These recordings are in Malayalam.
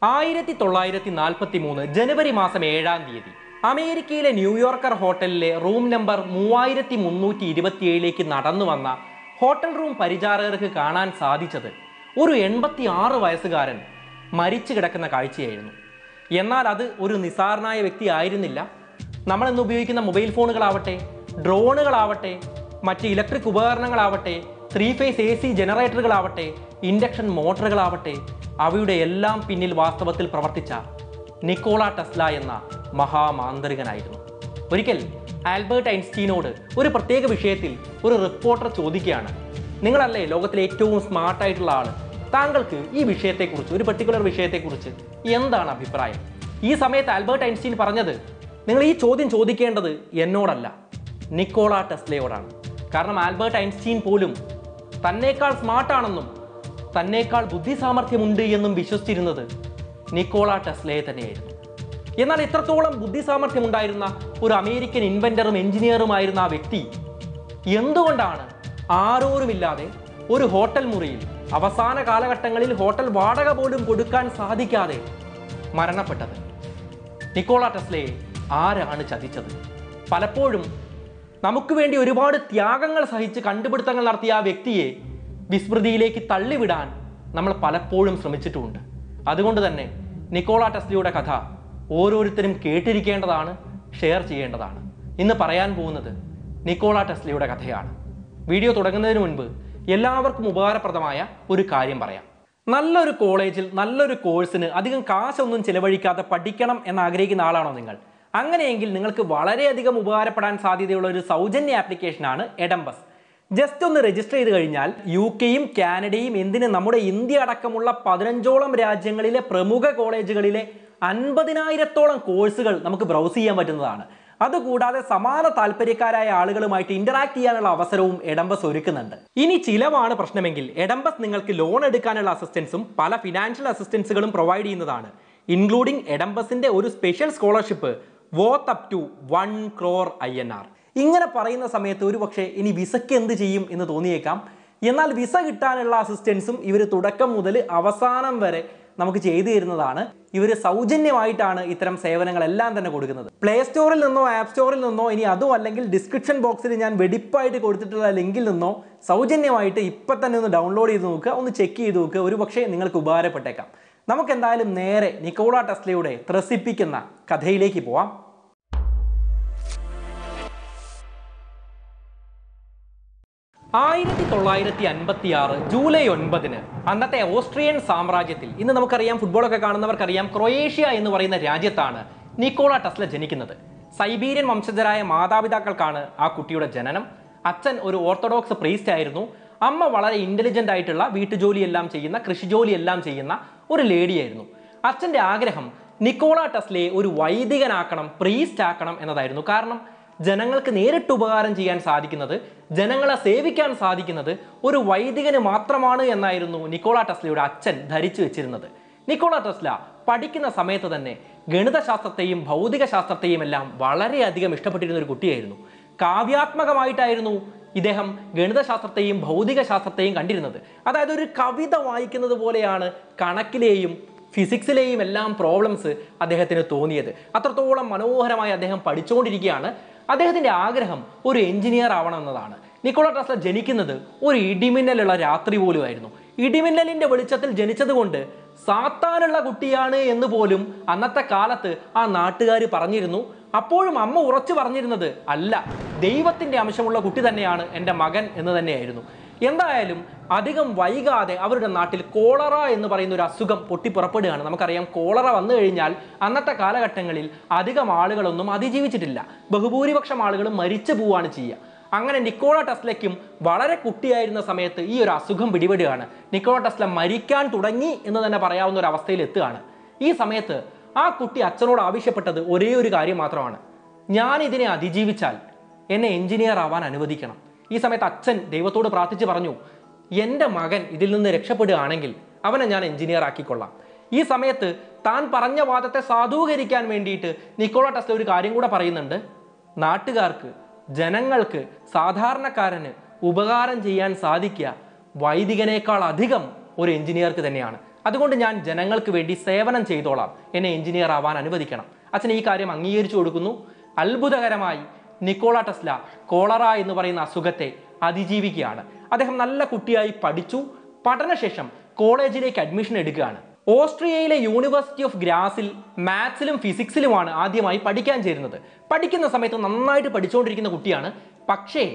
ആയിരത്തി തൊള്ളായിരത്തി നാൽപ്പത്തി മൂന്ന് ജനുവരി മാസം ഏഴാം തീയതി അമേരിക്കയിലെ ന്യൂയോർക്കർ ഹോട്ടലിലെ റൂം നമ്പർ മൂവായിരത്തി മുന്നൂറ്റി ഇരുപത്തിയേഴിലേക്ക് നടന്നു വന്ന ഹോട്ടൽ റൂം പരിചാരകർക്ക് കാണാൻ സാധിച്ചത് ഒരു എൺപത്തി ആറ് വയസ്സുകാരൻ മരിച്ചു കിടക്കുന്ന കാഴ്ചയായിരുന്നു എന്നാൽ അത് ഒരു നിസാരനായ വ്യക്തി ആയിരുന്നില്ല നമ്മൾ ഇന്ന് ഉപയോഗിക്കുന്ന മൊബൈൽ ഫോണുകളാവട്ടെ ഡ്രോണുകളാവട്ടെ മറ്റ് ഇലക്ട്രിക് ഉപകരണങ്ങളാവട്ടെ ത്രീ ഫേസ് എ സി ജനറേറ്ററുകളാവട്ടെ ഇൻഡക്ഷൻ മോട്ടറുകളാവട്ടെ അവയുടെ എല്ലാം പിന്നിൽ വാസ്തവത്തിൽ പ്രവർത്തിച്ച നിക്കോള ടെസ്ല എന്ന മഹാമാന്ത്രികനായിരുന്നു ഒരിക്കൽ ആൽബർട്ട് ഐൻസ്റ്റീനോട് ഒരു പ്രത്യേക വിഷയത്തിൽ ഒരു റിപ്പോർട്ടർ ചോദിക്കുകയാണ് നിങ്ങളല്ലേ ലോകത്തിലെ ഏറ്റവും സ്മാർട്ടായിട്ടുള്ള ആള് താങ്കൾക്ക് ഈ വിഷയത്തെക്കുറിച്ച് ഒരു പെർട്ടിക്കുലർ വിഷയത്തെക്കുറിച്ച് എന്താണ് അഭിപ്രായം ഈ സമയത്ത് ആൽബർട്ട് ഐൻസ്റ്റീൻ പറഞ്ഞത് നിങ്ങൾ ഈ ചോദ്യം ചോദിക്കേണ്ടത് എന്നോടല്ല നിക്കോള ടെസ്ലയോടാണ് കാരണം ആൽബർട്ട് ഐൻസ്റ്റീൻ പോലും തന്നേക്കാൾ സ്മാർട്ടാണെന്നും തന്നേക്കാൾ ബുദ്ധി സാമർഥ്യമുണ്ട് എന്നും വിശ്വസിച്ചിരുന്നത് നിക്കോള ടെസ്ലയെ തന്നെയായിരുന്നു എന്നാൽ ഇത്രത്തോളം ബുദ്ധി സാമർഥ്യമുണ്ടായിരുന്ന ഒരു അമേരിക്കൻ ഇൻവെന്ററും എഞ്ചിനീയറുമായിരുന്ന ആ വ്യക്തി എന്തുകൊണ്ടാണ് ആരോരുമില്ലാതെ ഒരു ഹോട്ടൽ മുറിയിൽ അവസാന കാലഘട്ടങ്ങളിൽ ഹോട്ടൽ വാടക പോലും കൊടുക്കാൻ സാധിക്കാതെ മരണപ്പെട്ടത് നിക്കോള ടെസ്ലയെ ആരാണ് ചതിച്ചത് പലപ്പോഴും നമുക്ക് വേണ്ടി ഒരുപാട് ത്യാഗങ്ങൾ സഹിച്ച് കണ്ടുപിടുത്തങ്ങൾ നടത്തിയ ആ വ്യക്തിയെ വിസ്മൃതിയിലേക്ക് തള്ളിവിടാൻ നമ്മൾ പലപ്പോഴും ശ്രമിച്ചിട്ടുമുണ്ട് അതുകൊണ്ട് തന്നെ നിക്കോള ടെസ്ലയുടെ കഥ ഓരോരുത്തരും കേട്ടിരിക്കേണ്ടതാണ് ഷെയർ ചെയ്യേണ്ടതാണ് ഇന്ന് പറയാൻ പോകുന്നത് നിക്കോള ടെസ്ലയുടെ കഥയാണ് വീഡിയോ തുടങ്ങുന്നതിന് മുൻപ് എല്ലാവർക്കും ഉപകാരപ്രദമായ ഒരു കാര്യം പറയാം നല്ലൊരു കോളേജിൽ നല്ലൊരു കോഴ്സിന് അധികം കാശൊന്നും ചിലവഴിക്കാതെ പഠിക്കണം എന്ന് ആഗ്രഹിക്കുന്ന ആളാണോ നിങ്ങൾ അങ്ങനെയെങ്കിൽ നിങ്ങൾക്ക് വളരെയധികം ഉപകാരപ്പെടാൻ സാധ്യതയുള്ള ഒരു സൗജന്യ ആപ്ലിക്കേഷനാണ് എഡംബസ് ജസ്റ്റ് ഒന്ന് രജിസ്റ്റർ ചെയ്ത് കഴിഞ്ഞാൽ യു കെയും കാനഡയും എന്തിന് നമ്മുടെ ഇന്ത്യ അടക്കമുള്ള പതിനഞ്ചോളം രാജ്യങ്ങളിലെ പ്രമുഖ കോളേജുകളിലെ അൻപതിനായിരത്തോളം കോഴ്സുകൾ നമുക്ക് ബ്രൗസ് ചെയ്യാൻ പറ്റുന്നതാണ് അതുകൂടാതെ സമാന താല്പര്യക്കാരായ ആളുകളുമായിട്ട് ഇന്ററാക്ട് ചെയ്യാനുള്ള അവസരവും എഡംബസ് ഒരുക്കുന്നുണ്ട് ഇനി ചിലവാണ് പ്രശ്നമെങ്കിൽ എഡംബസ് നിങ്ങൾക്ക് ലോൺ എടുക്കാനുള്ള അസിസ്റ്റൻസും പല ഫിനാൻഷ്യൽ അസിസ്റ്റൻസുകളും പ്രൊവൈഡ് ചെയ്യുന്നതാണ് ഇൻക്ലൂഡിംഗ് എഡംബസിന്റെ ഒരു special scholarship worth up to one crore I N R ഇങ്ങനെ പറയുന്ന സമയത്ത് ഒരു പക്ഷേ ഇനി വിസയ്ക്ക് എന്ത് ചെയ്യും എന്ന് തോന്നിയേക്കാം എന്നാൽ വിസ കിട്ടാനുള്ള അസിസ്റ്റൻസും ഇവർ തുടക്കം മുതൽ അവസാനം വരെ നമുക്ക് ചെയ്തു തരുന്നതാണ് ഇവർ സൗജന്യമായിട്ടാണ് ഇത്തരം സേവനങ്ങളെല്ലാം തന്നെ കൊടുക്കുന്നത് പ്ലേ സ്റ്റോറിൽ നിന്നോ ആപ്പ് സ്റ്റോറിൽ നിന്നോ ഇനി അതും അല്ലെങ്കിൽ ഡിസ്ക്രിപ്ഷൻ ബോക്സിൽ ഞാൻ വെടിപ്പായിട്ട് കൊടുത്തിട്ടുള്ള ലിങ്കിൽ നിന്നോ സൗജന്യമായിട്ട് ഇപ്പം തന്നെ ഒന്ന് ഡൗൺലോഡ് ചെയ്ത് നോക്കുക ഒന്ന് ചെക്ക് ചെയ്ത് നോക്കുക ഒരു പക്ഷേ നിങ്ങൾക്ക് ഉപകാരപ്പെട്ടേക്കാം നമുക്ക് എന്തായാലും നേരെ നിക്കോള ടെസ്ലയുടെ ത്രസിപ്പിക്കുന്ന കഥയിലേക്ക് പോവാം ആയിരത്തി തൊള്ളായിരത്തി അൻപത്തി ആറ് ജൂലൈ ഒൻപതിന് അന്നത്തെ ഓസ്ട്രിയൻ സാമ്രാജ്യത്തിൽ ഇന്ന് നമുക്കറിയാം ഫുട്ബോളൊക്കെ കാണുന്നവർക്കറിയാം ക്രൊയേഷ്യ എന്ന് പറയുന്ന രാജ്യത്താണ് നിക്കോള ടെസ്ല ജനിക്കുന്നത് സൈബീരിയൻ വംശജരായ മാതാപിതാക്കൾക്കാണ് ആ കുട്ടിയുടെ ജനനം അച്ഛൻ ഒരു ഓർത്തഡോക്സ് പ്രീസ്റ്റ് ആയിരുന്നു അമ്മ വളരെ ഇന്റലിജന്റ് ആയിട്ടുള്ള വീട്ടുജോലിയെല്ലാം ചെയ്യുന്ന കൃഷിജോലിയെല്ലാം ചെയ്യുന്ന ഒരു ലേഡിയായിരുന്നു അച്ഛൻ്റെ ആഗ്രഹം നിക്കോള ടെസ്ലയെ ഒരു വൈദികനാക്കണം പ്രീസ്റ്റ് ആക്കണം എന്നതായിരുന്നു കാരണം ജനങ്ങൾക്ക് നേരിട്ട് ഉപകാരം ചെയ്യാൻ സാധിക്കുന്നത് ജനങ്ങളെ സേവിക്കാൻ സാധിക്കുന്നത് ഒരു വൈദികന് മാത്രമാണ് എന്നായിരുന്നു നിക്കോള ടെസ്ലയുടെ അച്ഛൻ ധരിച്ചു വെച്ചിരുന്നത് നിക്കോള ടെസ്ല പഠിക്കുന്ന സമയത്ത് തന്നെ ഗണിതശാസ്ത്രത്തെയും ഭൗതിക ശാസ്ത്രത്തെയും എല്ലാം വളരെയധികം ഇഷ്ടപ്പെട്ടിരുന്ന ഒരു കുട്ടിയായിരുന്നു കാവ്യാത്മകമായിട്ടായിരുന്നു ഇദ്ദേഹം ഗണിതശാസ്ത്രത്തെയും ഭൗതിക ശാസ്ത്രത്തെയും കണ്ടിരുന്നത് അതായത് ഒരു കവിത വായിക്കുന്നത് പോലെയാണ് കണക്കിലെയും ഫിസിക്സിലെയും എല്ലാം പ്രോബ്ലംസ് അദ്ദേഹത്തിന് തോന്നിയത് അത്രത്തോളം മനോഹരമായി അദ്ദേഹം പഠിച്ചുകൊണ്ടിരിക്കുകയാണ് അദ്ദേഹത്തിന്റെ ആഗ്രഹം ഒരു എഞ്ചിനീയർ ആവണം എന്നതാണ് നിക്കോള ടെസ്ല ജനിക്കുന്നത് ഒരു ഇടിമിന്നലുള്ള രാത്രി പോലുമായിരുന്നു ഇടിമിന്നലിന്റെ വെളിച്ചത്തിൽ ജനിച്ചതുകൊണ്ട് സാത്താനുള്ള കുട്ടിയാണ് എന്ന് പോലും അന്നത്തെ കാലത്ത് ആ നാട്ടുകാർ പറഞ്ഞിരുന്നു അപ്പോഴും അമ്മ ഉറച്ചു പറഞ്ഞിരുന്നത് അല്ല ദൈവത്തിന്റെ അംശമുള്ള കുട്ടി തന്നെയാണ് എൻ്റെ മകൻ എന്ന് തന്നെയായിരുന്നു എന്തായാലും അധികം വൈകാതെ അവരുടെ നാട്ടിൽ കോളറ എന്ന് പറയുന്ന ഒരു അസുഖം പൊട്ടിപ്പുറപ്പെടുകയാണ് നമുക്കറിയാം കോളറ വന്നു കഴിഞ്ഞാൽ അന്നത്തെ കാലഘട്ടങ്ങളിൽ അധികം ആളുകളൊന്നും അതിജീവിച്ചിട്ടില്ല ബഹുഭൂരിപക്ഷം ആളുകളും മരിച്ചു പോവുകയാണ് ചെയ്യുക അങ്ങനെ നിക്കോള ടെസ്ലയ്ക്കും വളരെ കുട്ടിയായിരുന്ന സമയത്ത് ഈ ഒരു അസുഖം പിടിപെടുകയാണ് നിക്കോള ടെസ്ല മരിക്കാൻ തുടങ്ങി എന്ന് തന്നെ പറയാവുന്ന ഒരു അവസ്ഥയിൽ എത്തുകയാണ് ഈ സമയത്ത് ആ കുട്ടി അച്ഛനോട് ആവശ്യപ്പെട്ടത് ഒരേ ഒരു കാര്യം മാത്രമാണ് ഞാൻ ഇതിനെ അതിജീവിച്ചാൽ എന്നെ എഞ്ചിനീയർ ആവാൻ അനുവദിക്കണം ഈ സമയത്ത് അച്ഛൻ ദൈവത്തോട് പ്രാർത്ഥിച്ച് പറഞ്ഞു എൻ്റെ മകൻ ഇതിൽ നിന്ന് രക്ഷപ്പെടുകയാണെങ്കിൽ അവനെ ഞാൻ എഞ്ചിനീയർ ആക്കിക്കൊള്ളാം ഈ സമയത്ത് താൻ പറഞ്ഞ വാദത്തെ സാധൂകരിക്കാൻ വേണ്ടിയിട്ട് നിക്കോള ടെസ്ല ഒരു കാര്യം കൂടെ പറയുന്നുണ്ട് നാട്ടുകാർക്ക് ജനങ്ങൾക്ക് സാധാരണക്കാരന് ഉപകാരം ചെയ്യാൻ സാധിക്കുക വൈദികനേക്കാൾ അധികം ഒരു എഞ്ചിനീയർക്ക് തന്നെയാണ് അതുകൊണ്ട് ഞാൻ ജനങ്ങൾക്ക് വേണ്ടി സേവനം ചെയ്തോളാം എന്നെ എഞ്ചിനീയർ ആവാൻ അനുവദിക്കണം അച്ഛൻ ഈ കാര്യം അംഗീകരിച്ചു കൊടുക്കുന്നു അത്ഭുതകരമായി നിക്കോള ടെസ്ല കോളറ എന്ന് പറയുന്ന അസുഖത്തെ അതിജീവിക്കുകയാണ് അദ്ദേഹം നല്ല കുട്ടിയായി പഠിച്ചു പഠനശേഷം കോളേജിലേക്ക് അഡ്മിഷൻ എടുക്കുകയാണ് ഓസ്ട്രിയയിലെ യൂണിവേഴ്സിറ്റി ഓഫ് ഗ്രാസിൽ മാത്സിലും ഫിസിക്സിലുമാണ് ആദ്യമായി പഠിക്കാൻ ചേരുന്നത് പഠിക്കുന്ന സമയത്ത് നന്നായിട്ട് പഠിച്ചുകൊണ്ടിരിക്കുന്ന കുട്ടിയാണ് പക്ഷേ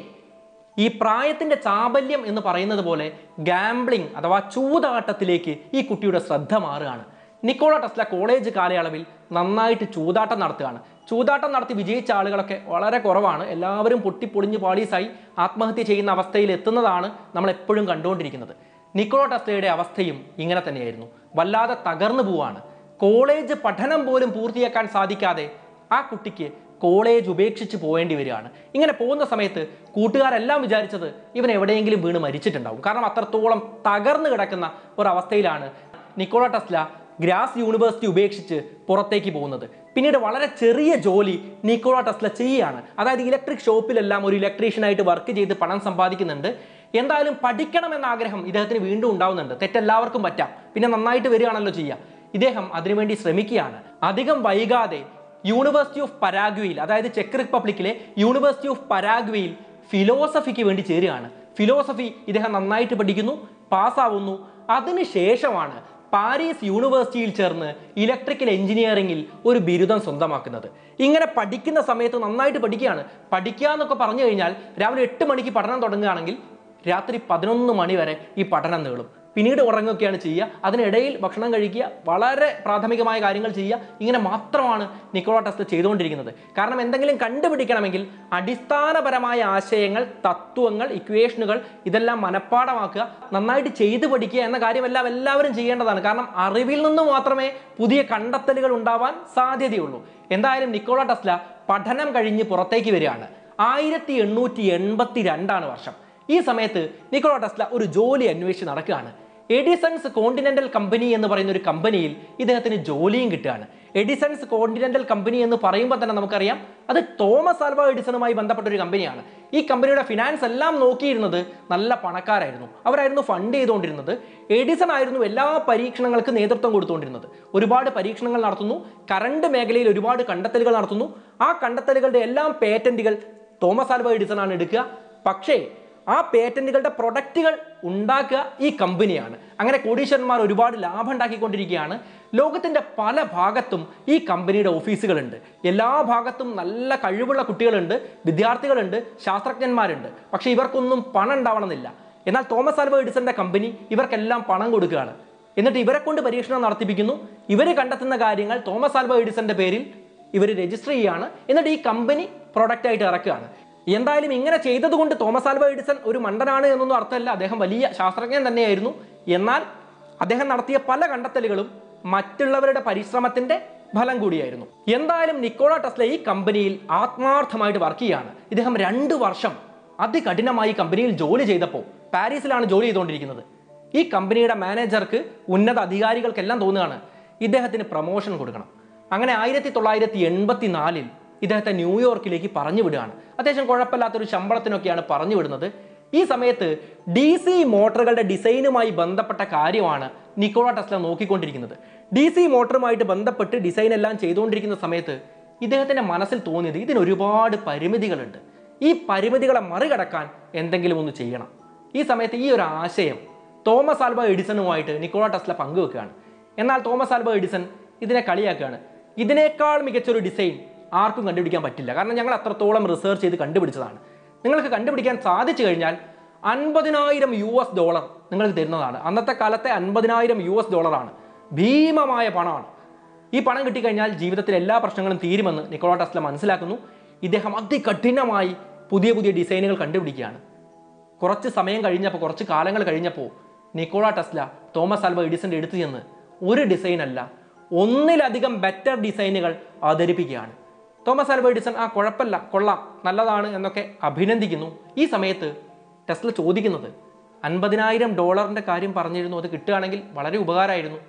ഈ പ്രായത്തിന്റെ ചാബല്യം എന്ന് പറയുന്നത് പോലെ ഗാംബ്ലിംഗ് അഥവാ ചൂതാട്ടത്തിലേക്ക് ഈ കുട്ടിയുടെ ശ്രദ്ധ മാറുകയാണ് നിക്കോള ടെസ്ല കോളേജ് കാലയളവിൽ നന്നായിട്ട് ചൂതാട്ടം നടത്തുകയാണ് ചൂതാട്ടം നടത്തി വിജയിച്ച ആളുകളൊക്കെ വളരെ കുറവാണ് എല്ലാവരും പൊട്ടിപ്പൊളിഞ്ഞ് പാളീസായി ആത്മഹത്യ ചെയ്യുന്ന അവസ്ഥയിൽ എത്തുന്നതാണ് നമ്മൾ എപ്പോഴും കണ്ടുകൊണ്ടിരിക്കുന്നത് നിക്കോള ടെസ്ലയുടെ അവസ്ഥയും ഇങ്ങനെ തന്നെയായിരുന്നു വല്ലാതെ തകർന്നു പോവാണ് കോളേജ് പഠനം പോലും പൂർത്തിയാക്കാൻ സാധിക്കാതെ ആ കുട്ടിക്ക് കോളേജ് ഉപേക്ഷിച്ച് പോകേണ്ടി വരികയാണ് ഇങ്ങനെ പോകുന്ന സമയത്ത് കൂട്ടുകാരെല്ലാം വിചാരിച്ചത് ഇവൻ എവിടെയെങ്കിലും വീണ് മരിച്ചിട്ടുണ്ടാവും കാരണം അത്രത്തോളം തകർന്നു കിടക്കുന്ന ഒരവസ്ഥയിലാണ് നിക്കോള ടെസ്ല ഗ്രാസ് യൂണിവേഴ്സിറ്റി ഉപേക്ഷിച്ച് പുറത്തേക്ക് പോകുന്നത് പിന്നീട് വളരെ ചെറിയ ജോലി നിക്കോള ടെസ്ല ചെയ്യുകയാണ് അതായത് ഇലക്ട്രിക് ഷോപ്പിലെല്ലാം ഒരു ഇലക്ട്രീഷ്യനായിട്ട് വർക്ക് ചെയ്ത് പണം സമ്പാദിക്കുന്നുണ്ട് എന്തായാലും പഠിക്കണം എന്ന ആഗ്രഹം ഇദ്ദേഹത്തിന് വീണ്ടും ഉണ്ടാവുന്നുണ്ട് തെറ്റെല്ലാവർക്കും പറ്റാം പിന്നെ നന്നായിട്ട് വരികയാണല്ലോ ചെയ്യുക ഇദ്ദേഹം അതിനുവേണ്ടി ശ്രമിക്കുകയാണ് അധികം വൈകാതെ യൂണിവേഴ്സിറ്റി ഓഫ് പരാഗ്വയിൽ അതായത് ചെക്ക് റിപ്പബ്ലിക്കിലെ യൂണിവേഴ്സിറ്റി ഓഫ് പരാഗ്വയിൽ ഫിലോസഫിക്ക് വേണ്ടി ചേരുകയാണ് ഫിലോസഫി ഇദ്ദേഹം നന്നായിട്ട് പഠിക്കുന്നു പാസ്സാവുന്നു അതിനുശേഷമാണ് പാരീസ് യൂണിവേഴ്സിറ്റിയിൽ ചേർന്ന് ഇലക്ട്രിക്കൽ എഞ്ചിനീയറിംഗിൽ ഒരു ബിരുദം സ്വന്തമാക്കുന്നത് ഇങ്ങനെ പഠിക്കുന്ന സമയത്ത് നന്നായിട്ട് പഠിക്കുകയാണ് പഠിക്കുക എന്നൊക്കെ പറഞ്ഞു കഴിഞ്ഞാൽ രാവിലെ എട്ട് മണിക്ക് പഠനം തുടങ്ങുകയാണെങ്കിൽ രാത്രി പതിനൊന്ന് മണി വരെ ഈ പഠനം നീളും പിന്നീട് ഉറങ്ങുകയാണ് ചെയ്യുക അതിനിടയിൽ ഭക്ഷണം കഴിക്കുക വളരെ പ്രാഥമികമായ കാര്യങ്ങൾ ചെയ്യുക ഇങ്ങനെ മാത്രമാണ് നിക്കോള ടെസ്റ്റ് ചെയ്തുകൊണ്ടിരിക്കുന്നത് കാരണം എന്തെങ്കിലും കണ്ടുപിടിക്കണമെങ്കിൽ അടിസ്ഥാനപരമായ ആശയങ്ങൾ തത്വങ്ങൾ ഇക്വേഷനുകൾ ഇതെല്ലാം മനഃപ്പാടമാക്കുക നന്നായിട്ട് ചെയ്തു പഠിക്കുക എന്ന കാര്യമെല്ലാം എല്ലാവരും ചെയ്യേണ്ടതാണ് കാരണം അറിവിൽ നിന്ന് മാത്രമേ പുതിയ കണ്ടെത്തലുകൾ ഉണ്ടാവാൻ സാധ്യതയുള്ളൂ എന്തായാലും നിക്കോള ടെസ്ല പഠനം കഴിഞ്ഞ് പുറത്തേക്ക് വരികയാണ് ആയിരത്തി എണ്ണൂറ്റി എൺപത്തി രണ്ടാണ് വർഷം ഈ സമയത്ത് നിക്കോള ടെസ്ല ഒരു ജോലി അന്വേഷിച്ച് നടക്കുകയാണ് എഡിസൺസ് കോണ്ടിനെന്റൽ കമ്പനി എന്ന് പറയുന്ന ഒരു കമ്പനിയിൽ ഇദ്ദേഹത്തിന് ജോലിയും കിട്ടുകയാണ് എഡിസൺസ് കോണ്ടിനെന്റൽ കമ്പനി എന്ന് പറയുമ്പോൾ തന്നെ നമുക്കറിയാം അത് തോമസ് ആൽവ എഡിസണുമായി ബന്ധപ്പെട്ട ഒരു കമ്പനിയാണ് ഈ കമ്പനിയുടെ ഫിനാൻസ് എല്ലാം നോക്കിയിരുന്നത് നല്ല പണക്കാരായിരുന്നു അവരായിരുന്നു ഫണ്ട് ചെയ്തുകൊണ്ടിരുന്നത് എഡിസൺ ആയിരുന്നു എല്ലാ പരീക്ഷണങ്ങൾക്ക് നേതൃത്വം കൊടുത്തുകൊണ്ടിരുന്നത് ഒരുപാട് പരീക്ഷണങ്ങൾ നടത്തുന്നു കറണ്ട് മേഖലയിൽ ഒരുപാട് കണ്ടെത്തലുകൾ നടത്തുന്നു ആ കണ്ടെത്തലുകളുടെ എല്ലാം പേറ്റന്റുകൾ തോമസ് ആൽവ എഡിസൺ ആണ് എടുക്കുക പക്ഷേ ആ പേറ്റന്റുകളുടെ പ്രൊഡക്റ്റുകൾ ഉണ്ടാക്കുക ഈ കമ്പനിയാണ് അങ്ങനെ കോടീശ്വരന്മാർ ഒരുപാട് ലാഭം ഉണ്ടാക്കിക്കൊണ്ടിരിക്കുകയാണ് ലോകത്തിന്റെ പല ഭാഗത്തും ഈ കമ്പനിയുടെ ഓഫീസുകളുണ്ട് എല്ലാ ഭാഗത്തും നല്ല കഴിവുള്ള കുട്ടികളുണ്ട് വിദ്യാർത്ഥികളുണ്ട് ശാസ്ത്രജ്ഞന്മാരുണ്ട് പക്ഷേ ഇവർക്കൊന്നും പണം ഉണ്ടാവണമെന്നില്ല എന്നാൽ തോമസ് ആൽവ എഡിസന്റെ കമ്പനി ഇവർക്കെല്ലാം പണം കൊടുക്കുകയാണ് എന്നിട്ട് ഇവരെ കൊണ്ട് പരീക്ഷണം നടത്തിപ്പിക്കുന്നു ഇവർ കണ്ടെത്തുന്ന കാര്യങ്ങൾ തോമസ് ആൽവ എഡിസന്റെ പേരിൽ ഇവർ രജിസ്റ്റർ ചെയ്യുകയാണ് എന്നിട്ട് ഈ കമ്പനി പ്രൊഡക്റ്റ് ആയിട്ട് ഇറക്കുകയാണ് എന്തായാലും ഇങ്ങനെ ചെയ്തതുകൊണ്ട് തോമസ് ആൽവ എഡിസൺ ഒരു മണ്ടനാണ് എന്നൊന്നും അർത്ഥമല്ല അദ്ദേഹം വലിയ ശാസ്ത്രജ്ഞൻ തന്നെയായിരുന്നു എന്നാൽ അദ്ദേഹം നടത്തിയ പല കണ്ടെത്തലുകളും മറ്റുള്ളവരുടെ പരിശ്രമത്തിന്റെ ഫലം കൂടിയായിരുന്നു എന്തായാലും നിക്കോള ടെസ്ല ഈ കമ്പനിയിൽ ആത്മാർത്ഥമായിട്ട് വർക്ക് ചെയ്യാണ് ഇദ്ദേഹം രണ്ട് വർഷം അതികഠിനമായി കമ്പനിയിൽ ജോലി ചെയ്തപ്പോൾ പാരീസിലാണ് ജോലി ചെയ്തുകൊണ്ടിരിക്കുന്നത് ഈ കമ്പനിയുടെ മാനേജർക്ക് ഉന്നത അധികാരികൾക്കെല്ലാം തോന്നുകയാണ് ഇദ്ദേഹത്തിന് പ്രൊമോഷൻ കൊടുക്കണം അങ്ങനെ ആയിരത്തി തൊള്ളായിരത്തി എൺപത്തി നാലിൽ ഇദ്ദേഹത്തെ ന്യൂയോർക്കിലേക്ക് പറഞ്ഞു വിടുകയാണ് അത്യാവശ്യം കുഴപ്പമില്ലാത്തൊരു ശമ്പളത്തിനൊക്കെയാണ് പറഞ്ഞു വിടുന്നത് ഈ സമയത്ത് ഡി സി മോട്ടറുകളുടെ ഡിസൈനുമായി ബന്ധപ്പെട്ട കാര്യമാണ് നിക്കോള ടെസ്ല നോക്കിക്കൊണ്ടിരിക്കുന്നത് ഡി സി മോട്ടറുമായിട്ട് ബന്ധപ്പെട്ട് ഡിസൈൻ എല്ലാം ചെയ്തുകൊണ്ടിരിക്കുന്ന സമയത്ത് ഇദ്ദേഹത്തിന്റെ മനസ്സിൽ തോന്നിയത് ഇതിന് ഒരുപാട് പരിമിതികളുണ്ട് ഈ പരിമിതികളെ മറികടക്കാൻ എന്തെങ്കിലും ഒന്ന് ചെയ്യണം ഈ സമയത്ത് ഈ ഒരു ആശയം തോമസ് ആൽബ എഡിസണുമായിട്ട് നിക്കോള ടെസ്ല പങ്കുവെക്കുകയാണ് എന്നാൽ തോമസ് ആൽബ എഡിസൺ ഇതിനെ കളിയാക്കുകയാണ് ഇതിനേക്കാൾ മികച്ചൊരു ഡിസൈൻ ആർക്കും കണ്ടുപിടിക്കാൻ പറ്റില്ല കാരണം ഞങ്ങൾ അത്രത്തോളം റിസർച്ച് ചെയ്ത് കണ്ടുപിടിച്ചതാണ് നിങ്ങൾക്ക് കണ്ടുപിടിക്കാൻ സാധിച്ചു കഴിഞ്ഞാൽ അൻപതിനായിരം യു എസ് ഡോളർ നിങ്ങൾക്ക് തരുന്നതാണ് അന്നത്തെ കാലത്തെ അൻപതിനായിരം യു എസ് ഡോളറാണ് ഭീമമായ പണമാണ് ഈ പണം കിട്ടിക്കഴിഞ്ഞാൽ ജീവിതത്തിലെ എല്ലാ പ്രശ്നങ്ങളും തീരുമെന്ന് നിക്കോള ടെസ്ല മനസ്സിലാക്കുന്നു ഇദ്ദേഹം അതികഠിനമായി പുതിയ പുതിയ ഡിസൈനുകൾ കണ്ടുപിടിക്കുകയാണ് കുറച്ച് സമയം കഴിഞ്ഞപ്പോൾ കുറച്ച് കാലങ്ങൾ കഴിഞ്ഞപ്പോൾ നിക്കോള ടെസ്ല തോമസ് ആൽവ എഡിസന്റെ എടുത്തു ചെന്ന് ഒരു ഡിസൈൻ അല്ല ഒന്നിലധികം ബെറ്റർ ഡിസൈനുകൾ അവതരിപ്പിക്കുകയാണ് തോമസ് ആൽവ എഡിസൺ ആ കുഴപ്പമില്ല കൊള്ളാം നല്ലതാണ് എന്നൊക്കെ അഭിനന്ദിക്കുന്നു ഈ സമയത്ത് ടെസ്ല ചോദിക്കുന്നത് അൻപതിനായിരം ഡോളറിന്റെ കാര്യം പറഞ്ഞിരുന്നു അത് കിട്ടുകയാണെങ്കിൽ വളരെ ഉപകാരമായിരുന്നു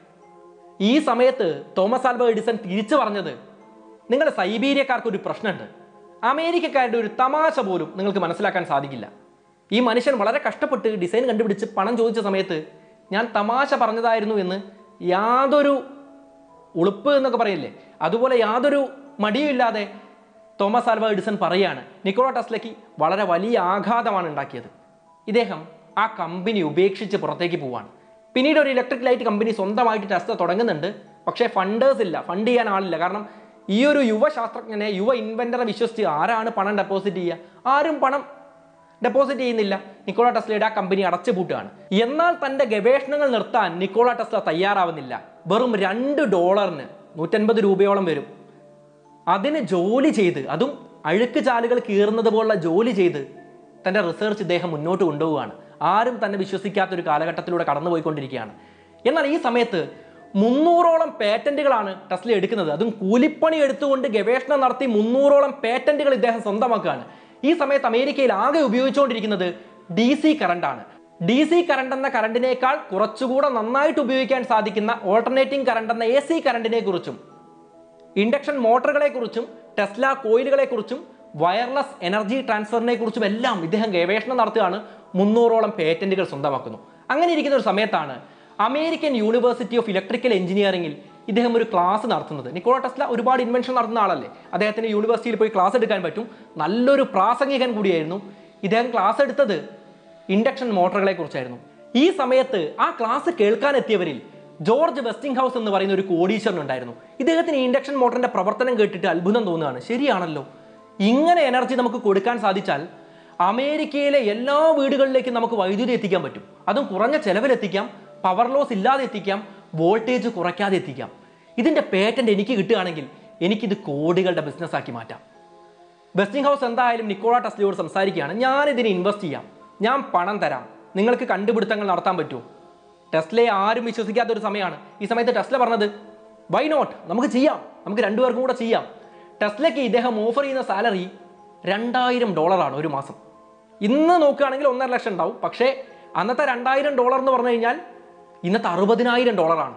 ഈ സമയത്ത് തോമസ് ആൽവ എഡിസൺ തിരിച്ചു പറഞ്ഞത് നിങ്ങളുടെ സൈബീരിയക്കാർക്ക് ഒരു പ്രശ്നമുണ്ട് അമേരിക്കക്കാരുടെ ഒരു തമാശ പോലും നിങ്ങൾക്ക് മനസ്സിലാക്കാൻ സാധിക്കില്ല ഈ മനുഷ്യൻ വളരെ കഷ്ടപ്പെട്ട് ഡിസൈൻ കണ്ടുപിടിച്ച് പണം ചോദിച്ച സമയത്ത് ഞാൻ തമാശ പറഞ്ഞതായിരുന്നു എന്ന് യാതൊരു ഉളുപ്പ് എന്നൊക്കെ പറയില്ലേ അതുപോലെ യാതൊരു മടിയുമില്ലാതെ തോമസ് ആൽവ എഡിസൺ പറയാണ് നിക്കോള ടെസ്ലയ്ക്ക് വളരെ വലിയ ആഘാതമാണ് ഉണ്ടാക്കിയത് ഇദ്ദേഹം ആ കമ്പനി ഉപേക്ഷിച്ച് പുറത്തേക്ക് പോവാണ് പിന്നീട് ഒരു ഇലക്ട്രിക് ലൈറ്റ് കമ്പനി സ്വന്തമായിട്ട് ടെസ്ല തുടങ്ങുന്നുണ്ട് പക്ഷേ ഫണ്ടേഴ്സ് ഇല്ല ഫണ്ട് ചെയ്യാൻ ആളില്ല കാരണം ഈ ഒരു യുവ ശാസ്ത്രജ്ഞനെ യുവ ഇൻവെന്ററെ വിശ്വസിച്ച് ആരാണ് പണം ഡെപ്പോസിറ്റ് ചെയ്യുക ആരും പണം ഡെപ്പോസിറ്റ് ചെയ്യുന്നില്ല നിക്കോള ടെസ്ലയുടെ ആ കമ്പനി അടച്ചുപൂട്ടുകയാണ് എന്നാൽ തന്റെ ഗവേഷണങ്ങൾ നിർത്താൻ നിക്കോള ടെസ്ല തയ്യാറാവുന്നില്ല വെറും രണ്ട് ഡോളറിന് നൂറ്റൻപത് രൂപയോളം വരും അതിന് ജോലി ചെയ്ത് അതും അഴുക്ക് ചാലുകൾ കീറുന്നത് പോലുള്ള ജോലി ചെയ്ത് തൻ്റെ റിസർച്ച് ഇദ്ദേഹം മുന്നോട്ട് കൊണ്ടുപോവുകയാണ് ആരും തന്നെ വിശ്വസിക്കാത്ത ഒരു കാലഘട്ടത്തിലൂടെ കടന്നുപോയിക്കൊണ്ടിരിക്കുകയാണ് എന്നാൽ ഈ സമയത്ത് മുന്നൂറോളം പേറ്റന്റുകളാണ് ടെസ്ല എടുക്കുന്നത് അതും കൂലിപ്പണി എടുത്തുകൊണ്ട് ഗവേഷണം നടത്തി മുന്നൂറോളം പേറ്റന്റുകൾ ഇദ്ദേഹം സ്വന്തമാക്കുകയാണ് ഈ സമയത്ത് അമേരിക്കയിൽ ആകെ ഉപയോഗിച്ചുകൊണ്ടിരിക്കുന്നത് ഡി സി കറണ്ടാണ് ഡി സി കറണ്ട് എന്ന കറണ്ടിനേക്കാൾ കുറച്ചുകൂടെ നന്നായിട്ട് ഉപയോഗിക്കാൻ സാധിക്കുന്ന ഓൾട്ടർനേറ്റിംഗ് കറണ്ട് എന്ന എ സി കറണ്ടിനെ കുറിച്ചും ഇൻഡക്ഷൻ മോട്ടറുകളെ കുറിച്ചും ടെസ്ല കോയിലുകളെ കുറിച്ചും വയർലെസ് എനർജി ട്രാൻസ്ഫറിനെ കുറിച്ചും എല്ലാം ഇദ്ദേഹം ഗവേഷണം നടത്തുകയാണ് മുന്നൂറോളം പേറ്റന്റുകൾ സ്വന്തമാക്കുന്നു അങ്ങനെ ഇരിക്കുന്ന ഒരു സമയത്താണ് അമേരിക്കൻ യൂണിവേഴ്സിറ്റി ഓഫ് ഇലക്ട്രിക്കൽ എഞ്ചിനീയറിംഗിൽ ഇദ്ദേഹം ഒരു ക്ലാസ് നടത്തുന്നത് നിക്കോള ടെസ്ല ഒരുപാട് ഇൻവെൻഷൻ നടത്തുന്ന ആളല്ലേ അദ്ദേഹത്തിന് യൂണിവേഴ്സിറ്റിയിൽ പോയി ക്ലാസ് എടുക്കാൻ പറ്റും നല്ലൊരു പ്രാസംഗികൻ കൂടിയായിരുന്നു ഇദ്ദേഹം ക്ലാസ് എടുത്തത് ഇൻഡക്ഷൻ മോട്ടറുകളെ കുറിച്ചായിരുന്നു ഈ സമയത്ത് ആ ക്ലാസ് കേൾക്കാൻ എത്തിയവരിൽ ജോർജ് വെസ്റ്റിംഗ് ഹൗസ് എന്ന് പറയുന്ന ഒരു കോടീശ്വരൻ ഉണ്ടായിരുന്നു ഇദ്ദേഹത്തിന് ഈ ഇൻഡക്ഷൻ മോട്ടറിന്റെ പ്രവർത്തനം കേട്ടിട്ട് അത്ഭുതം തോന്നുകയാണ് ശരിയാണല്ലോ ഇങ്ങനെ എനർജി നമുക്ക് കൊടുക്കാൻ സാധിച്ചാൽ അമേരിക്കയിലെ എല്ലാ വീടുകളിലേക്കും നമുക്ക് വൈദ്യുതി എത്തിക്കാൻ പറ്റും അതും കുറഞ്ഞ ചെലവിൽ എത്തിക്കാം പവർ ലോസ് ഇല്ലാതെ എത്തിക്കാം വോൾട്ടേജ് കുറയ്ക്കാതെ എത്തിക്കാം ഇതിന്റെ പേറ്റന്റ് എനിക്ക് കിട്ടുകയാണെങ്കിൽ എനിക്കിത് കോടികളുടെ ബിസിനസ് ആക്കി മാറ്റാം വെസ്റ്റിംഗ് ഹൗസ് എന്തായാലും നിക്കോള ടെസ്ലയോട് സംസാരിക്കുകയാണ് ഞാൻ ഇതിന് ഇൻവെസ്റ്റ് ചെയ്യാം ഞാൻ പണം തരാം നിങ്ങൾക്ക് കണ്ടുപിടുത്തങ്ങൾ നടത്താൻ പറ്റുമോ ടെസ്ലയെ ആരും വിശ്വസിക്കാത്ത ഒരു സമയമാണ് ഈ സമയത്ത് ടെസ്ല പറഞ്ഞത് വൈ നോട്ട് നമുക്ക് ചെയ്യാം നമുക്ക് രണ്ടുപേർക്കും കൂടെ ചെയ്യാം ടെസ്ലയ്ക്ക് ഇദ്ദേഹം ഓഫർ ചെയ്യുന്ന സാലറി രണ്ടായിരം ഡോളറാണ് ഒരു മാസം ഇന്ന് നോക്കുകയാണെങ്കിൽ ഒന്നര ലക്ഷം ഉണ്ടാവും പക്ഷേ അന്നത്തെ രണ്ടായിരം ഡോളർ എന്ന് പറഞ്ഞു കഴിഞ്ഞാൽ ഇന്നത്തെ അറുപതിനായിരം ഡോളറാണ്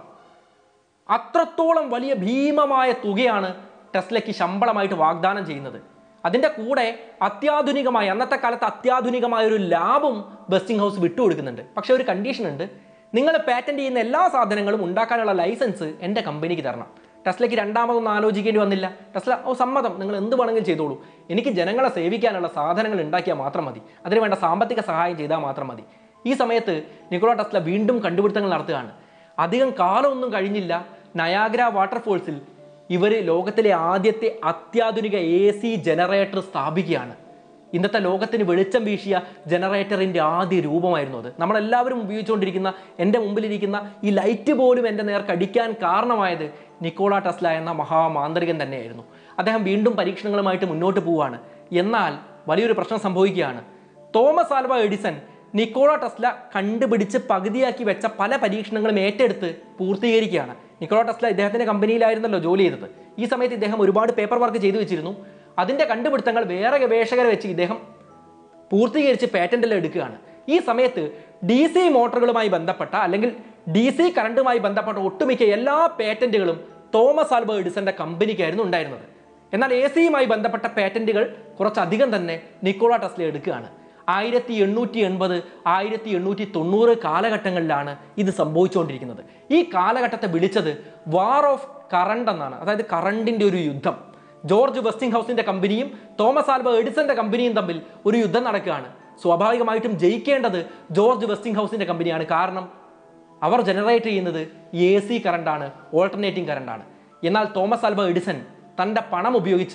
അത്രത്തോളം വലിയ ഭീമമായ തുകയാണ് ടെസ്ലയ്ക്ക് ശമ്പളമായിട്ട് വാഗ്ദാനം ചെയ്യുന്നത് അതിൻ്റെ കൂടെ അത്യാധുനികമായ അന്നത്തെ കാലത്ത് അത്യാധുനികമായ ഒരു ലാഭം ബെസ്റ്റിംഗ് ഹൗസ് വിട്ടുകൊടുക്കുന്നുണ്ട് പക്ഷേ ഒരു കണ്ടീഷൻ ഉണ്ട് നിങ്ങൾ പാറ്റന്റ് ചെയ്യുന്ന എല്ലാ സാധനങ്ങളും ഉണ്ടാക്കാനുള്ള ലൈസൻസ് എൻ്റെ കമ്പനിക്ക് തരണം ടെസ്ലയ്ക്ക് രണ്ടാമതൊന്നും ആലോചിക്കേണ്ടി വന്നില്ല ടെസ്ല ഓ സമ്മതം നിങ്ങൾ എന്ത് വേണമെങ്കിലും ചെയ്തോളൂ എനിക്ക് ജനങ്ങളെ സേവിക്കാനുള്ള സാധനങ്ങൾ ഉണ്ടാക്കിയാൽ മാത്രം മതി അതിന് വേണ്ട സാമ്പത്തിക സഹായം ചെയ്താൽ മാത്രം മതി ഈ സമയത്ത് നിക്കോള ടെസ്ല വീണ്ടും കണ്ടുപിടുത്തങ്ങൾ നടത്തുകയാണ് അധികം കാലമൊന്നും കഴിഞ്ഞില്ല നയാഗ്ര വാട്ടർഫോൾസിൽ ഇവർ ലോകത്തിലെ ആദ്യത്തെ അത്യാധുനിക എ സി ജനറേറ്റർ സ്ഥാപിക്കുകയാണ് ഇന്നത്തെ ലോകത്തിന് വെളിച്ചം വീശിയ ജനറേറ്ററിൻ്റെ ആദ്യ രൂപമായിരുന്നു അത് നമ്മളെല്ലാവരും ഉപയോഗിച്ചുകൊണ്ടിരിക്കുന്ന എൻ്റെ മുമ്പിലിരിക്കുന്ന ഈ ലൈറ്റ് പോലും എൻ്റെ നേർക്ക് അടിക്കാൻ കാരണമായത് നിക്കോള ടെസ്ല എന്ന മഹാമാന്ത്രികൻ തന്നെയായിരുന്നു അദ്ദേഹം വീണ്ടും പരീക്ഷണങ്ങളുമായിട്ട് മുന്നോട്ട് പോവുകയാണ് എന്നാൽ വലിയൊരു പ്രശ്നം സംഭവിക്കുകയാണ് Thomas Alva Edison Nikola Tesla കണ്ടുപിടിച്ച് പകുതിയാക്കി വെച്ച പല പരീക്ഷണങ്ങളും ഏറ്റെടുത്ത് പൂർത്തീകരിക്കുകയാണ് നിക്കോള ടെസ്ല ഇദ്ദേഹത്തിന്റെ കമ്പനിയിലായിരുന്നല്ലോ ജോലി ചെയ്തത് ഈ സമയത്ത് ഇദ്ദേഹം ഒരുപാട് പേപ്പർ വർക്ക് ചെയ്തു വെച്ചിരുന്നു അതിന്റെ കണ്ടുപിടുത്തങ്ങൾ വേറെ ഗവേഷകരെ വെച്ച് ഇദ്ദേഹം പൂർത്തീകരിച്ച് പാറ്റന്റിൽ എടുക്കുകയാണ് ഈ സമയത്ത് ഡി സി മോട്ടോറുകളുമായി ബന്ധപ്പെട്ട അല്ലെങ്കിൽ ഡി സി കറണ്ടുമായി ബന്ധപ്പെട്ട ഒട്ടുമിക്ക എല്ലാ പേറ്റന്റുകളും തോമസ് ആൽബ എഡിസന്റെ കമ്പനിക്കായിരുന്നു ഉണ്ടായിരുന്നത് എന്നാൽ എ സിയുമായി ബന്ധപ്പെട്ട പേറ്റന്റുകൾ കുറച്ചധികം തന്നെ നിക്കോള ടെസ്ല എടുക്കുകയാണ് ആയിരത്തി എണ്ണൂറ്റി എൺപത് ആയിരത്തി എണ്ണൂറ്റി തൊണ്ണൂറ് കാലഘട്ടങ്ങളിലാണ് ഇത് സംഭവിച്ചുകൊണ്ടിരിക്കുന്നത് ഈ കാലഘട്ടത്തെ വിളിച്ചത് വാർ ഓഫ് കറണ്ട് എന്നാണ് അതായത് കറണ്ടിന്റെ ഒരു യുദ്ധം ജോർജ് വെസ്റ്റിംഗ് ഹൗസിന്റെ കമ്പനിയും തോമസ് ആൽബ എഡിസന്റെ കമ്പനിയും തമ്മിൽ ഒരു യുദ്ധം നടക്കുകയാണ് സ്വാഭാവികമായിട്ടും ജയിക്കേണ്ടത് ജോർജ് വെസ്റ്റിംഗ് ഹൗസിന്റെ കമ്പനിയാണ് കാരണം അവർ ജനറേറ്റ് ചെയ്യുന്നത് എ സി കറണ്ടാണ് ഓൾട്ടർനേറ്റിംഗ് കറണ്ടാണ് എന്നാൽ തോമസ് ആൽബ എഡിസൺ തൻ്റെ പണം ഉപയോഗിച്ച്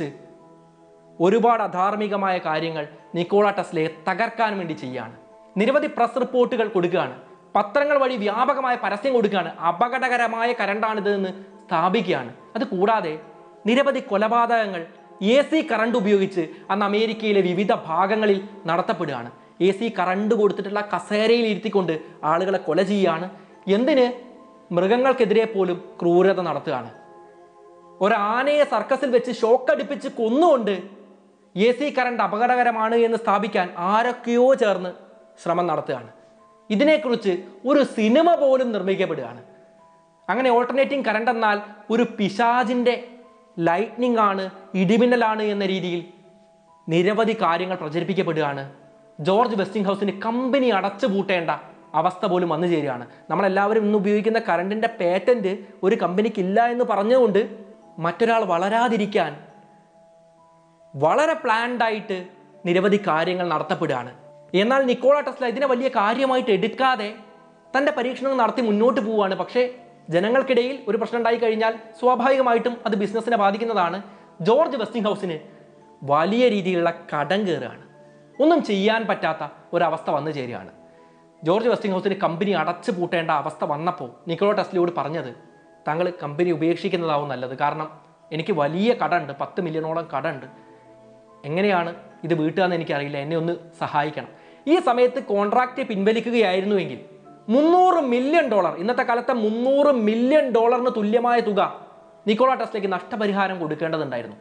ഒരുപാട് അധാർമികമായ കാര്യങ്ങൾ നിക്കോള ടെസ്ലയെ തകർക്കാൻ വേണ്ടി ചെയ്യാണ് നിരവധി പ്രസ് റിപ്പോർട്ടുകൾ കൊടുക്കുകയാണ് പത്രങ്ങൾ വഴി വ്യാപകമായ പരസ്യം കൊടുക്കുകയാണ് അപകടകരമായ കരണ്ടാണിത് എന്ന് സ്ഥാപിക്കുകയാണ് അത് കൂടാതെ നിരവധി കൊലപാതകങ്ങൾ എ സി കറണ്ട് ഉപയോഗിച്ച് അന്ന് അമേരിക്കയിലെ വിവിധ ഭാഗങ്ങളിൽ നടത്തപ്പെടുകയാണ് എ സി കറണ്ട് കൊടുത്തിട്ടുള്ള കസേരയിൽ ഇരുത്തിക്കൊണ്ട് ആളുകളെ കൊല ചെയ്യുകയാണ് എന്തിന് മൃഗങ്ങൾക്കെതിരെ പോലും ക്രൂരത നടത്തുകയാണ് ഒരാനയെ സർക്കസിൽ വെച്ച് ഷോക്കടിപ്പിച്ച് കൊന്നുകൊണ്ട് എ സി കറണ്ട് അപകടകരമാണ് എന്ന് സ്ഥാപിക്കാൻ ആരൊക്കെയോ ചേർന്ന് ശ്രമം നടത്തുകയാണ് ഇതിനെക്കുറിച്ച് ഒരു സിനിമ പോലും നിർമ്മിക്കപ്പെടുകയാണ് അങ്ങനെ ഓൾട്ടർനേറ്റിംഗ് കറണ്ട് എന്നാൽ ഒരു പിശാജിൻ്റെ ലൈറ്റ്നിങ് ആണ് ഇടിമിന്നലാണ് എന്ന രീതിയിൽ നിരവധി കാര്യങ്ങൾ പ്രചരിപ്പിക്കപ്പെടുകയാണ് ജോർജ് വെസ്റ്റിംഗ് ഹൗസിന് കമ്പനി അടച്ചു പൂട്ടേണ്ട അവസ്ഥ പോലും വന്നു ചേരുകയാണ് നമ്മളെല്ലാവരും ഇന്ന് ഉപയോഗിക്കുന്ന കറണ്ടിൻ്റെ പേറ്റൻറ്റ് ഒരു കമ്പനിക്ക് ഇല്ല എന്ന് പറഞ്ഞുകൊണ്ട് മറ്റൊരാൾ വളരാതിരിക്കാൻ വളരെ പ്ലാൻഡ് ആയിട്ട് നിരവധി കാര്യങ്ങൾ നടത്തപ്പെടുകയാണ് എന്നാൽ നിക്കോള ടെസ്ല ഇതിനെ വലിയ കാര്യമായിട്ട് എടുക്കാതെ തൻ്റെ പരീക്ഷണങ്ങൾ നടത്തി മുന്നോട്ട് പോവുകയാണ് പക്ഷേ ജനങ്ങൾക്കിടയിൽ ഒരു പ്രശ്നം ഉണ്ടായി കഴിഞ്ഞാൽ സ്വാഭാവികമായിട്ടും അത് ബിസിനസ്സിനെ ബാധിക്കുന്നതാണ് ജോർജ് വെസ്റ്റിംഗ് ഹൗസിന് വലിയ രീതിയിലുള്ള കടം കയറുകയാണ് ഒന്നും ചെയ്യാൻ പറ്റാത്ത ഒരവസ്ഥ വന്നു ചേരുകയാണ് ജോർജ് വെസ്റ്റിംഗ് ഹൗസിന് കമ്പനി അടച്ചു പൂട്ടേണ്ട അവസ്ഥ വന്നപ്പോൾ നിക്കോളോ ടെസ്ലയോട് പറഞ്ഞത് താങ്കൾ കമ്പനി ഉപേക്ഷിക്കുന്നതാവും നല്ലത് കാരണം എനിക്ക് വലിയ കടമുണ്ട് പത്ത് മില്യണോളം കടമുണ്ട് എങ്ങനെയാണ് ഇത് വീട്ടുകയെന്ന് എനിക്കറിയില്ല എന്നെ ഒന്ന് സഹായിക്കണം ഈ സമയത്ത് കോൺട്രാക്റ്റ് പിൻവലിക്കുകയായിരുന്നുവെങ്കിൽ മുന്നൂറ് മില്യൺ ഡോളർ ഇന്നത്തെ കാലത്തെ മുന്നൂറ് മില്യൺ ഡോളറിന് തുല്യമായ തുക നിക്കോള ടെസ്ലയ്ക്ക് നഷ്ടപരിഹാരം കൊടുക്കേണ്ടതുണ്ടായിരുന്നു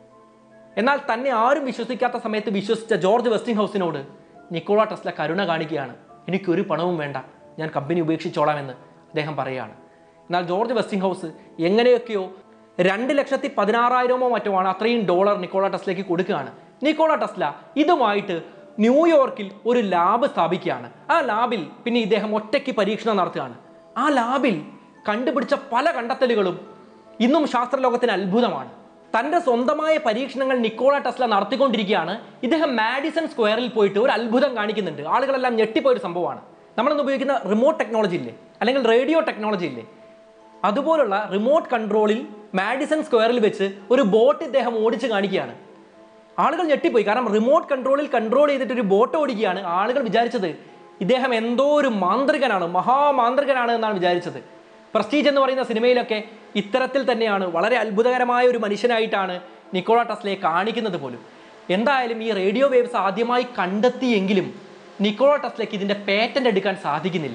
എന്നാൽ തന്നെ ആരും വിശ്വസിക്കാത്ത സമയത്ത് വിശ്വസിച്ച ജോർജ് വെസ്റ്റിംഗ് ഹൗസിനോട് നിക്കോള ടെസ്ല കരുണ കാണിക്കുകയാണ് എനിക്കൊരു പണവും വേണ്ട ഞാൻ കമ്പനി ഉപേക്ഷിച്ചോളാം എന്ന് അദ്ദേഹം പറയുകയാണ് എന്നാൽ ജോർജ് വെസ്റ്റിംഗ് ഹൗസ് എങ്ങനെയൊക്കെയോ രണ്ട് ലക്ഷത്തി പതിനാറായിരമോ മറ്റോ ആണ് അത്രയും ഡോളർ നിക്കോള ടെസ്ലയ്ക്ക് കൊടുക്കുകയാണ് നിക്കോള ടെസ്ല ഇതുമായിട്ട് ന്യൂയോർക്കിൽ ഒരു ലാബ് സ്ഥാപിക്കുകയാണ് ആ ലാബിൽ പിന്നെ ഇദ്ദേഹം ഒറ്റയ്ക്ക് പരീക്ഷണം നടത്തുകയാണ് ആ ലാബിൽ കണ്ടുപിടിച്ച പല കണ്ടെത്തലുകളും ഇന്നും ശാസ്ത്രലോകത്തിന് അത്ഭുതമാണ് തൻ്റെ സ്വന്തമായ പരീക്ഷണങ്ങൾ നിക്കോള ടെസ്ല നടത്തിക്കൊണ്ടിരിക്കുകയാണ് ഇദ്ദേഹം മാഡിസൺ സ്ക്വയറിൽ പോയിട്ട് ഒരു അത്ഭുതം കാണിക്കുന്നുണ്ട് ആളുകളെല്ലാം ഞെട്ടിപ്പോയ ഒരു സംഭവമാണ് നമ്മളിന്ന് ഉപയോഗിക്കുന്ന റിമോട്ട് ടെക്നോളജി ഇല്ലേ അല്ലെങ്കിൽ റേഡിയോ ടെക്നോളജി ഇല്ലേ അതുപോലുള്ള റിമോട്ട് കൺട്രോളിൽ മാഡിസൺ സ്ക്വയറിൽ വെച്ച് ഒരു ബോട്ട് ഇദ്ദേഹം ഓടിച്ച് കാണിക്കുകയാണ് ആളുകൾ ഞെട്ടിപ്പോയി കാരണം റിമോട്ട് കൺട്രോളിൽ കൺട്രോൾ ചെയ്തിട്ട് ഒരു ബോട്ട് ഓടിക്കുകയാണ് ആളുകൾ വിചാരിച്ചത് ഇദ്ദേഹം എന്തോ ഒരു മാന്ത്രികനാണ് മഹാമാന്ത്രികനാണ് എന്നാണ് വിചാരിച്ചത് പ്രസ്റ്റീജ് എന്ന് പറയുന്ന സിനിമയിലൊക്കെ ഇത്തരത്തിൽ തന്നെയാണ് വളരെ അത്ഭുതകരമായ ഒരു മനുഷ്യനായിട്ടാണ് നിക്കോള ടെസ്ലയെ കാണിക്കുന്നത് പോലും എന്തായാലും ഈ റേഡിയോ വേവ്സ് ആദ്യമായി കണ്ടെത്തിയെങ്കിലും നിക്കോള ടെസ്ലയ്ക്ക് ഇതിൻ്റെ പേറ്റന്റ് എടുക്കാൻ സാധിക്കുന്നില്ല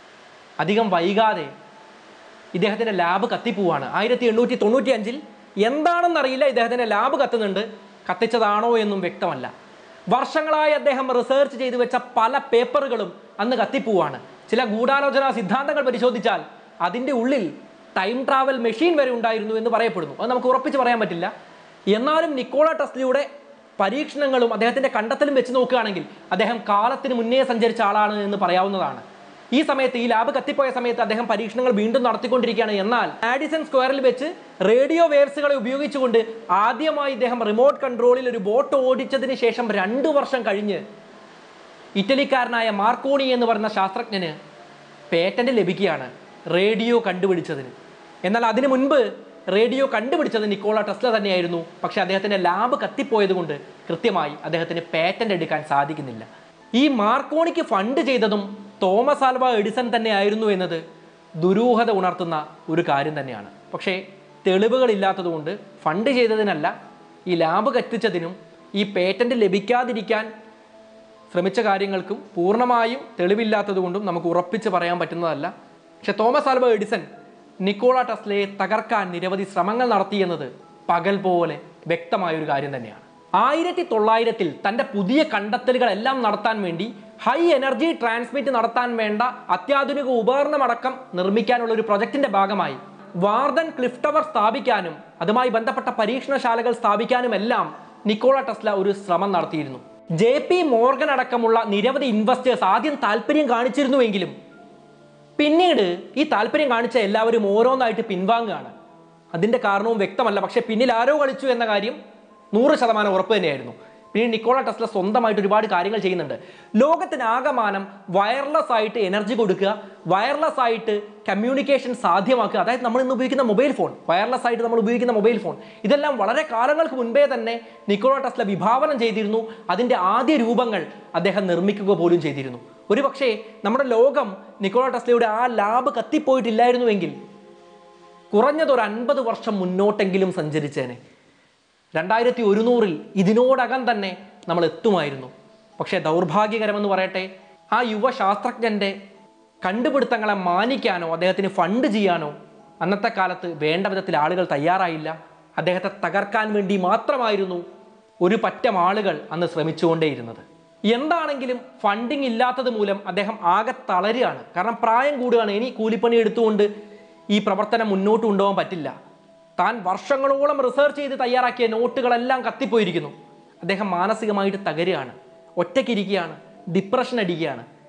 അധികം വൈകാതെ ഇദ്ദേഹത്തിൻ്റെ ലാബ് കത്തിപ്പോവാണ് ആയിരത്തി എണ്ണൂറ്റി തൊണ്ണൂറ്റി അഞ്ചിൽ എന്താണെന്നറിയില്ല ഇദ്ദേഹത്തിൻ്റെ ലാബ് കത്തുന്നുണ്ട് കത്തിച്ചതാണോ എന്നും വ്യക്തമല്ല വർഷങ്ങളായി അദ്ദേഹം റിസർച്ച് ചെയ്തു വെച്ച പല പേപ്പറുകളും അന്ന് കത്തിപ്പോവാണ് ചില ഗൂഢാലോചന സിദ്ധാന്തങ്ങൾ പരിശോധിച്ചാൽ അതിൻ്റെ ഉള്ളിൽ ടൈം ട്രാവൽ മെഷീൻ വരെ ഉണ്ടായിരുന്നു എന്ന് പറയപ്പെടുന്നു അത് നമുക്ക് ഉറപ്പിച്ച് പറയാൻ പറ്റില്ല എന്നാലും നിക്കോള ടെസ്ലയുടെ പരീക്ഷണങ്ങളും അദ്ദേഹത്തിൻ്റെ കണ്ടെത്തലും വെച്ച് നോക്കുകയാണെങ്കിൽ അദ്ദേഹം കാലത്തിന് മുന്നേ സഞ്ചരിച്ച ആളാണ് എന്ന് പറയാവുന്നതാണ് ഈ സമയത്ത് ഈ ലാബ് കത്തിപ്പോയ സമയത്ത് അദ്ദേഹം പരീക്ഷണങ്ങൾ വീണ്ടും നടത്തിക്കൊണ്ടിരിക്കുകയാണ് എന്നാൽ ആഡിസൺ സ്ക്വയറിൽ വെച്ച് റേഡിയോ വേവ്സുകളെ ഉപയോഗിച്ചുകൊണ്ട് ആദ്യമായി ഇദ്ദേഹം റിമോട്ട് കൺട്രോളിൽ ഒരു ബോട്ട് ഓടിച്ചതിന് ശേഷം രണ്ടു വർഷം കഴിഞ്ഞ് ഇറ്റലിക്കാരനായ മാർക്കോണി എന്ന് പറയുന്ന ശാസ്ത്രജ്ഞന് പേറ്റന്റ് ലഭിക്കുകയാണ് റേഡിയോ കണ്ടുപിടിച്ചതിന് എന്നാൽ അതിനു മുൻപ് റേഡിയോ കണ്ടുപിടിച്ചത് നിക്കോള ടെസ്ല തന്നെയായിരുന്നു പക്ഷെ അദ്ദേഹത്തിന്റെ ലാബ് കത്തിപ്പോയത് കൊണ്ട് കൃത്യമായി അദ്ദേഹത്തിന് പേറ്റന്റ് എടുക്കാൻ സാധിക്കുന്നില്ല ഈ മാർക്കോണിക്ക് ഫണ്ട് ചെയ്തതും തോമസ് ആൽവ എഡിസൺ തന്നെയായിരുന്നു എന്നത് ദുരൂഹത ഉണർത്തുന്ന ഒരു കാര്യം തന്നെയാണ് പക്ഷേ തെളിവുകളില്ലാത്തതുകൊണ്ട് ഫണ്ട് ചെയ്തതിനല്ല ഈ ലാബ് കത്തിച്ചതിനും ഈ പേറ്റന്റ് ലഭിക്കാതിരിക്കാൻ ശ്രമിച്ച കാര്യങ്ങൾക്കും പൂർണ്ണമായും തെളിവില്ലാത്തതുകൊണ്ടും നമുക്ക് ഉറപ്പിച്ച് പറയാൻ പറ്റുന്നതല്ല പക്ഷെ തോമസ് ആൽവ എഡിസൺ നിക്കോള ടെസ്ലയെ തകർക്കാൻ നിരവധി ശ്രമങ്ങൾ നടത്തിയെന്നത് പകൽ പോലെ വ്യക്തമായ ഒരു കാര്യം തന്നെയാണ് ആയിരത്തി തൊള്ളായിരത്തിൽ തൻ്റെ പുതിയ കണ്ടെത്തലുകളെല്ലാം നടത്താൻ വേണ്ടി ഹൈ എനർജി ട്രാൻസ്മിറ്റ് നടത്താൻ വേണ്ട അത്യാധുനിക ഉപകരണമടക്കം നിർമ്മിക്കാനുള്ള ഒരു പ്രൊജക്ടിന്റെ ഭാഗമായി വാർഡൻ ക്ലിഫ് ടവർ സ്ഥാപിക്കാനും അതുമായി ബന്ധപ്പെട്ട പരീക്ഷണശാലകൾ സ്ഥാപിക്കാനുമെല്ലാം നിക്കോള ടെസ്ല ഒരു ശ്രമം നടത്തിയിരുന്നു ജെ പി മോർഗൻ അടക്കമുള്ള നിരവധി ഇൻവെസ്റ്റേഴ്സ് ആദ്യം താല്പര്യം കാണിച്ചിരുന്നുവെങ്കിലും പിന്നീട് ഈ താല്പര്യം കാണിച്ച എല്ലാവരും ഓരോന്നായിട്ട് പിൻവാങ്ങുകയാണ് അതിൻ്റെ കാരണവും വ്യക്തമല്ല പക്ഷേ പിന്നിൽ ആരോ കളിച്ചു എന്ന കാര്യം നൂറ് ശതമാനം ഉറപ്പ് തന്നെയായിരുന്നു പിന്നെ നിക്കോള ടെസ്ല സ്വന്തമായിട്ട് ഒരുപാട് കാര്യങ്ങൾ ചെയ്യുന്നുണ്ട് ലോകത്തിനാകമാനം വയർലെസ് ആയിട്ട് എനർജി കൊടുക്കുക വയർലെസ് ആയിട്ട് കമ്മ്യൂണിക്കേഷൻ സാധ്യമാക്കുക അതായത് നമ്മൾ ഇന്ന് ഉപയോഗിക്കുന്ന മൊബൈൽ ഫോൺ വയർലെസ് ആയിട്ട് നമ്മൾ ഉപയോഗിക്കുന്ന മൊബൈൽ ഫോൺ ഇതെല്ലാം വളരെ കാലങ്ങൾക്ക് മുൻപേ തന്നെ നിക്കോള ടെസ്ല വിഭാവനം ചെയ്തിരുന്നു അതിൻ്റെ ആദ്യ രൂപങ്ങൾ അദ്ദേഹം നിർമ്മിക്കുക പോലും ചെയ്തിരുന്നു ഒരു പക്ഷേ നമ്മുടെ ലോകം നിക്കോള ടെസ്ലയുടെ ആ ലാബ് കത്തിപ്പോയിട്ടില്ലായിരുന്നുവെങ്കിൽ കുറഞ്ഞത് ഒരു അൻപത് വർഷം മുന്നോട്ടെങ്കിലും സഞ്ചരിച്ചേനെ രണ്ടായിരത്തി ഒരുന്നൂറിൽ ഇതിനോടകം തന്നെ നമ്മൾ എത്തുമായിരുന്നു പക്ഷേ ദൗർഭാഗ്യകരമെന്ന് പറയട്ടെ ആ യുവ ശാസ്ത്രജ്ഞൻ്റെ കണ്ടുപിടുത്തങ്ങളെ മാനിക്കാനോ അദ്ദേഹത്തിന് ഫണ്ട് ചെയ്യാനോ അന്നത്തെ കാലത്ത് വേണ്ട വിധത്തിൽ ആളുകൾ തയ്യാറായില്ല അദ്ദേഹത്തെ തകർക്കാൻ വേണ്ടി മാത്രമായിരുന്നു ഒരു പറ്റം ആളുകൾ അന്ന് ശ്രമിച്ചുകൊണ്ടേയിരുന്നത് എന്താണെങ്കിലും ഫണ്ടിങ് ഇല്ലാത്തത് മൂലം അദ്ദേഹം ആകെ തളരുകയാണ് കാരണം പ്രായം കൂടുകയാണ് ഇനി കൂലിപ്പണി എടുത്തുകൊണ്ട് ഈ പ്രവർത്തനം മുന്നോട്ട് കൊണ്ടുപോകാൻ പറ്റില്ല താൻ വർഷങ്ങളോളം റിസർച്ച് ചെയ്ത് തയ്യാറാക്കിയ നോട്ടുകളെല്ലാം കത്തിപ്പോയിരിക്കുന്നു അദ്ദേഹം മാനസികമായിട്ട് തകരുകയാണ് ഒറ്റയ്ക്കിരിക്കുകയാണ് ഡിപ്രഷൻ അടിക്കുകയാണ്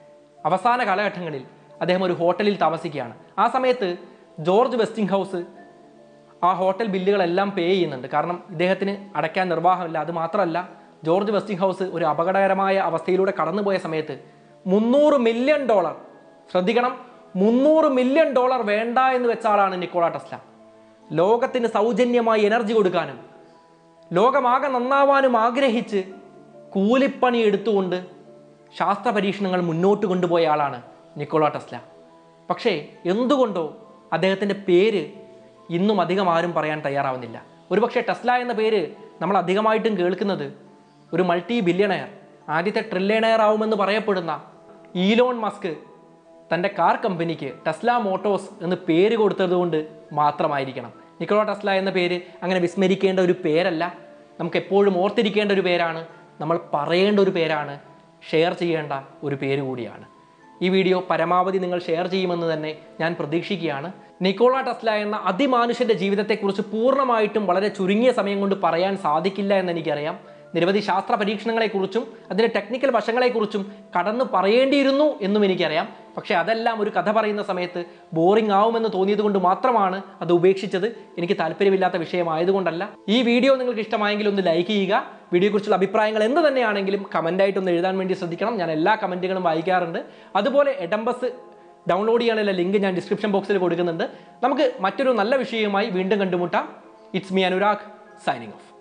അവസാന കാലഘട്ടങ്ങളിൽ അദ്ദേഹം ഒരു ഹോട്ടലിൽ താമസിക്കുകയാണ് ആ സമയത്ത് ജോർജ് വെസ്റ്റിംഗ് ഹൗസ് ആ ഹോട്ടൽ ബില്ലുകളെല്ലാം പേ ചെയ്യുന്നുണ്ട് കാരണം ഇദ്ദേഹത്തിന് അടയ്ക്കാൻ നിർവാഹമില്ല അത് മാത്രമല്ല ജോർജ് വെസ്റ്റിംഗ് ഹൗസ് ഒരു അപകടകരമായ അവസ്ഥയിലൂടെ കടന്നുപോയ സമയത്ത് മുന്നൂറ് മില്യൺ ഡോളർ ശ്രദ്ധിക്കണം മുന്നൂറ് മില്യൺ ഡോളർ വേണ്ട എന്ന് വെച്ച ആളാണ് നിക്കോള ടെസ്ല ലോകത്തിന് സൗജന്യമായി എനർജി കൊടുക്കാനും ലോകമാകെ നന്നാവാനും ആഗ്രഹിച്ച് കൂലിപ്പണി എടുത്തുകൊണ്ട് ശാസ്ത്ര പരീക്ഷണങ്ങൾ മുന്നോട്ട് കൊണ്ടുപോയ ആളാണ് നിക്കോള ടെസ്ല പക്ഷേ എന്തുകൊണ്ടോ അദ്ദേഹത്തിൻ്റെ പേര് ഇന്നും അധികം ആരും പറയാൻ തയ്യാറാവുന്നില്ല ഒരുപക്ഷെ ടെസ്ല എന്ന പേര് നമ്മൾ അധികമായിട്ടും കേൾക്കുന്നത് ഒരു മൾട്ടി ബില്യണയർ ആദ്യത്തെ ട്രില്യണയർ ആവുമെന്ന് പറയപ്പെടുന്ന ഈലോൺ മസ്ക് തൻ്റെ കാർ കമ്പനിക്ക് ടെസ്ല മോട്ടോഴ്സ് എന്ന് പേര് കൊടുത്തതുകൊണ്ട് മാത്രമായിരിക്കണം നിക്കോളോ ടെസ്ല എന്ന പേര് അങ്ങനെ വിസ്മരിക്കേണ്ട ഒരു പേരല്ല നമുക്ക് എപ്പോഴും ഓർത്തിരിക്കേണ്ട ഒരു പേരാണ് നമ്മൾ പറയേണ്ട ഒരു പേരാണ് ഷെയർ ചെയ്യേണ്ട ഒരു പേര് കൂടിയാണ് ഈ വീഡിയോ പരമാവധി നിങ്ങൾ ഷെയർ ചെയ്യുമെന്ന് തന്നെ ഞാൻ പ്രതീക്ഷിക്കുകയാണ് നിക്കോള ടെസ്ല എന്ന അതിമാനുഷ്യന്റെ ജീവിതത്തെക്കുറിച്ച് പൂർണ്ണമായിട്ടും വളരെ ചുരുങ്ങിയ സമയം കൊണ്ട് പറയാൻ സാധിക്കില്ല എന്ന് എനിക്കറിയാം നിരവധി ശാസ്ത്ര പരീക്ഷണങ്ങളെക്കുറിച്ചും അതിൻ്റെ ടെക്നിക്കൽ വശങ്ങളെക്കുറിച്ചും കടന്നു പറയേണ്ടിയിരുന്നു എന്നും എനിക്കറിയാം പക്ഷേ അതെല്ലാം ഒരു കഥ പറയുന്ന സമയത്ത് ബോറിംഗ് ആവുമെന്ന് തോന്നിയത് കൊണ്ട് മാത്രമാണ് അത് ഉപേക്ഷിച്ചത് എനിക്ക് താല്പര്യമില്ലാത്ത വിഷയമായതുകൊണ്ടല്ല ഈ വീഡിയോ നിങ്ങൾക്ക് ഇഷ്ടമായെങ്കിൽ ഒന്ന് ലൈക്ക് ചെയ്യുക വീഡിയോയെക്കുറിച്ചുള്ള അഭിപ്രായങ്ങൾ എന്ത് തന്നെയാണെങ്കിലും കമൻ്റായിട്ടൊന്ന് എഴുതാൻ വേണ്ടി ശ്രദ്ധിക്കണം ഞാൻ എല്ലാ കമൻറ്റുകളും വായിക്കാറുണ്ട് അതുപോലെ എഡംബസ് ഡൗൺലോഡ് ചെയ്യാനുള്ള ലിങ്ക് ഞാൻ ഡിസ്ക്രിപ്ഷൻ ബോക്സിൽ കൊടുക്കുന്നുണ്ട് നമുക്ക് മറ്റൊരു നല്ല വിഷയവുമായി വീണ്ടും കണ്ടുമുട്ടാം it's me Anurag signing of